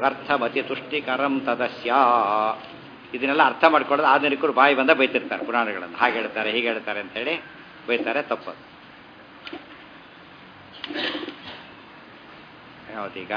ವ್ಯರ್ಥಮತಿ ತುಷ್ಟಿಕರಂ ತದಸ್ಯ ಇದನ್ನೆಲ್ಲ ಅರ್ಥ ಮಾಡ್ಕೊಳ್ಳೋದು ಆಧುನಿಕರು ಬಾಯಿ ಬಂದ ಬೈತಿರ್ತಾರೆ ಪುರಾಣಗಳನ್ನು ಹಾಗೆ ಹೇಳ್ತಾರೆ ಹೀಗೆ ಹೇಳ್ತಾರೆ ಅಂತೇಳಿ ಬೈತಾರೆ ತಪ್ಪದು ಯಾವತ್ತೀಗ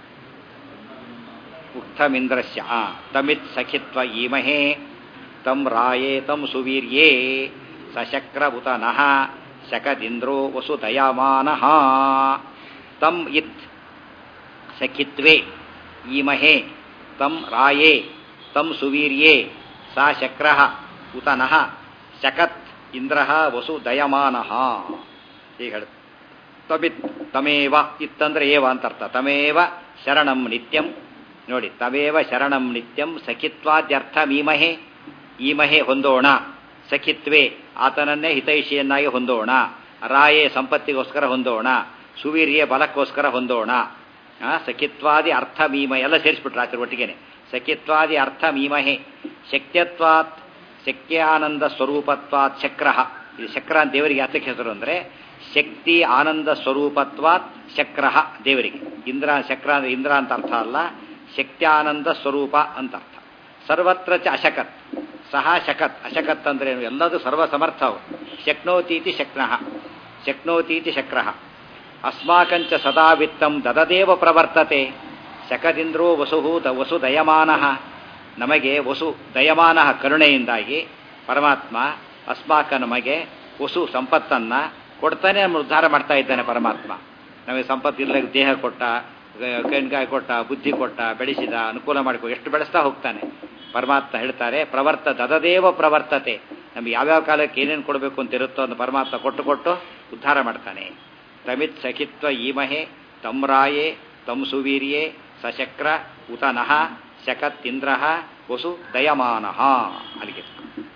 ಉಕ್ತಮಿಂದ್ರಸ್ಯ ಆ, ತಮಿತ್ ಸಖಿತ್ವ ಈಮಹೇ ತಂ ರಾಯೇ ತಂ ಸುವೀರ್ಯೇ ಸಶಕ್ರಭುತ ನಃ ಶಕದಿಂದ್ರೋ ವಸುದಯಮಾನಃ ತಂ ಇತ್ ಸಖಿತ್ವೇ ಈಮಹೇ ತಂ ರಾಯೇ ತಂ ಸುವೀರ್ಯೇ ಸಾ ಶಕ್ರ ಉತ ನಃ ಶಕತ್ ಇಂದ್ರ ವಸು ದಯಮಾನಃ ಹೀಗೆ ಹೇಳ ತಮಿತ್ ತಮೇವ ಇತ್ತಂದ್ರೆ ಏವ ಅಂತ ಅರ್ಥ ತಮೇವ ಶರಣಂ ನಿತ್ಯಂ ನೋಡಿ ತಮೇವ ಶರಣಂ ನಿತ್ಯಂ ಸಖಿತ್ವಾದ್ಯರ್ಥ ಮೀಮಹೆ ಈಮಹೆ ಹೊಂದೋಣ ಸಖಿತ್ವೇ ಆತನನ್ನೇ ಹಿತೈಷಿಯನ್ನಾಗಿ ಹೊಂದೋಣ ರಾಯೇ ಸಂಪತ್ತಿಗೋಸ್ಕರ ಹೊಂದೋಣ ಸುವೀರ್ಯ ಬಲಕ್ಕೋಸ್ಕರ ಹೊಂದೋಣ ಆ, ಸಖಿತ್ವಾದಿ ಅರ್ಥ ಮೀಮ ಎಲ್ಲ ಸೇರಿಸ್ಬಿಟ್ರು ಆಚೆ ಒಟ್ಟಿಗೆನೆ ಸಖಿತ್ವಾದಿ ಅರ್ಥ ಮೀಮಹೆ ಶಕ್ಯತ್ವಾತ್ ಶಕ್ಯಾನಂದ ಸ್ವರೂಪತ್ವಾತ್ ಚಕ್ರ ಇದು ಚಕ್ರ ಅಂತ ದೇವರಿಗೆ ಯಾತಕ್ಕೆ ಹೆಸರು ಅಂದರೆ ಶಕ್ತಿ ಆನಂದ ಸ್ವರೂಪತ್ವಾತ್ ಚಕ್ರ ದೇವರಿಗೆ ಇಂದ್ರ ಚಕ್ರ ಅಂದ್ರೆ ಇಂದ್ರ ಅಂತ ಅರ್ಥ ಅಲ್ಲ ಶಕ್ತ್ಯಾನಂದ ಸ್ವರೂಪ ಅಂತ ಅರ್ಥ ಸರ್ವತ್ರ ಚ ಅಶಕತ್ ಸಹ ಶಕತ್ ಅಶಕತ್ ಅಂದ್ರೆ ಏನು ಎಲ್ಲದೂ ಸರ್ವ ಸಮರ್ಥವು ಶಕ್ನೋತೀತಿ ಶಕ್ನಃ ಶಕ್ನೋತೀತಿ ಶಕ್ರಃ ಅಸ್ಮಾಕಂಚ ಸದಾ ವಿತ್ತಂ ದದದೇವ ಪ್ರವರ್ತತೆ ಶಕದಿಂದ್ರೋ ವಸುಹು ದ ವಸು ದಯಮಾನಃ ನಮಗೆ ವಸು ದಯಮಾನಃ ಕರುಣೆಯಿಂದಾಗಿ ಪರಮಾತ್ಮ ಅಸ್ಮಾಕ ನಮಗೆ ವಸು ಸಂಪತ್ತನ್ನ ಕೊಡ್ತಾನೆ ನಮ್ಮ ಉದ್ಧಾರ ಮಾಡ್ತಾ ಇದ್ದಾನೆ ಪರಮಾತ್ಮ ನಮಗೆ ಸಂಪತ್ತು ಇಲ್ಲ ದೇಹ ಕೊಟ್ಟ ಕೈನ್ಕಾಯಿ ಕೊಟ್ಟ ಬುದ್ಧಿ ಕೊಟ್ಟ ಬೆಳೆಸಿದ ಅನುಕೂಲ ಮಾಡಿಕೊ ಎಷ್ಟು ಬೆಳೆಸ್ತಾ ಹೋಗ್ತಾನೆ ಪರಮಾತ್ಮ ಹೇಳ್ತಾರೆ ಪ್ರವರ್ತ ದದದೇವ ಪ್ರವರ್ತತೆ ನಮ್ಗೆ ಯಾವ್ಯಾವ ಕಾಲಕ್ಕೆ ಏನೇನು ಕೊಡಬೇಕು ಅಂತ ಇರುತ್ತೋ ಅದನ್ನು ಪರಮಾತ್ಮ ಕೊಟ್ಟು ಕೊಟ್ಟು ಉದ್ಧಾರ ಮಾಡ್ತಾನೆ ತಮಿತ್ ಸಖಿತ್ವ ಈಮಹೆ ತಂ ರಾಯೇ ತಂ ಸುವೀರ್ಯೇ ಸಶಕ್ರ ಉತ ನಃ ಶಕತ್ ಇಂದ್ರ ವಸು ದಯಮಾನಃ ಅಲ್ಲಿಗೆ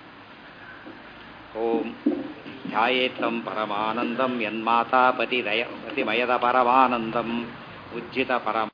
ಓಂ ಧ್ಯಾಯೇತ್ತಂ ಪರಮಾನಂದಂ ಯನ್ಮಾತಾ ಪತಿ ದಯ ಪತಿಮಯದ ಪರಮಾನಂದಂ ಉಜ್ಜಿತ ಪರಮ